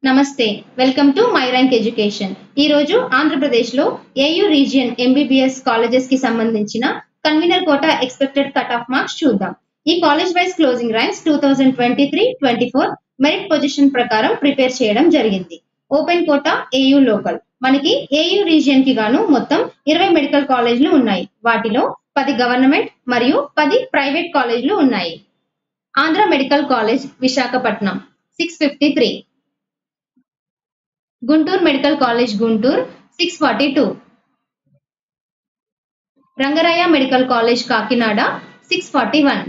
నమస్తే welcome to my rank education ఈ రోజు ఆంధ్రప్రదేశ్ లో ఏయూ రీజియన్ ఎంబీబీఎస్ కాలేజెస్ కి సంబంధించిన convener quota expected cut off marks చూద్దాం ఈ college wise closing ranks two thousand twenty three twenty four merit position ప్రకారం ప్రిపేర్ చేయడం జరిగింది ఓపెన్ కోటా ఏయూ లోకల్ మనకి ఏయూ రీజియన్ కి గాను మొత్తం ఇరవై మెడికల్ కాలేజీలు ఉన్నాయి వాటిలో పది గవర్నమెంట్ మరియు పది ప్రైవేట్ కాలేజీలు ఉన్నాయి Andhra medical college Visakhapatnam six fifty three Guntur medical college Guntur six forty two Rangaraya medical college Kakinada six forty one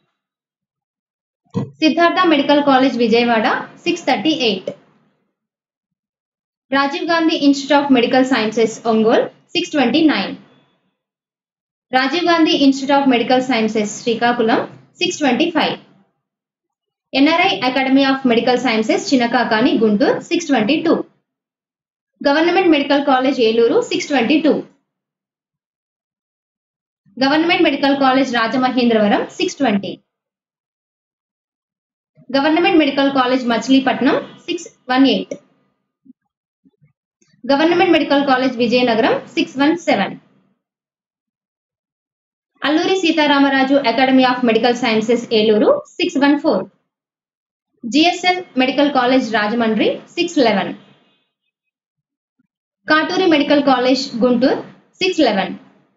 Siddhartha medical college Vijayawada six thirty eight Rajiv Gandhi institute of medical sciences Ongole six twenty nine Rajiv Gandhi institute of medical sciences Srikakulam six twenty five NRI academy of medical sciences Chinakakani Guntur six twenty two government medical college Eluru six twenty two government medical college Rajamahendravaram six twenty government medical college Machilipatnam six one eight government medical college Vizianagaram six one seven Alluri Sitaramaraju academy of medical sciences Eluru six one four GSL medical college Rajahmundry six eleven Katuri medical college Guntur six eleven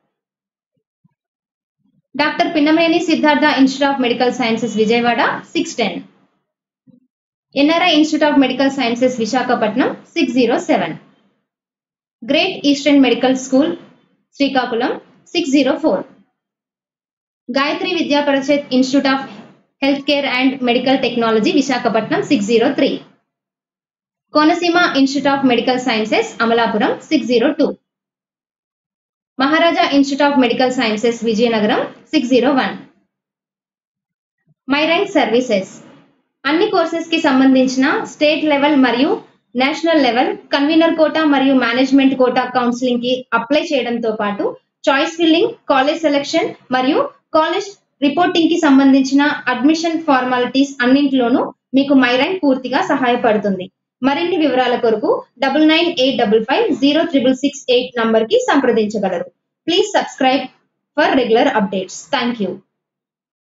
doctor Pinnamaneni Siddhartha institute of medical sciences Vijayawada six ten NRI institute of medical sciences Visakhapatnam six zero seven great eastern medical school Srikakulam six zero four Gayatri విద్యా పరిషత్ institute of health care and medical technology Visakhapatnam six zero three Konaseema institute of medical sciences Amalapuram six zero two Maharaja institute of medical sciences Vizianagaram six zero one my rank services అన్ని courses కి సంబంధించిన state level మరియు national level convener quota మరియు management quota counselling కి apply చేయడంతో పాటు choice filling college selection మరియు college reporting కి సంబంధించిన అడ్మిషన్ ఫార్మాలిటీస్ అన్నింటిలోనూ మీకు మై ర్యాంక్ పూర్తిగా సహాయపడుతుంది మరిన్ని వివరాల కొరకు double nine eight double five zero triple six eight number కి సంప్రదించగలరు please subscribe for regular updates thank you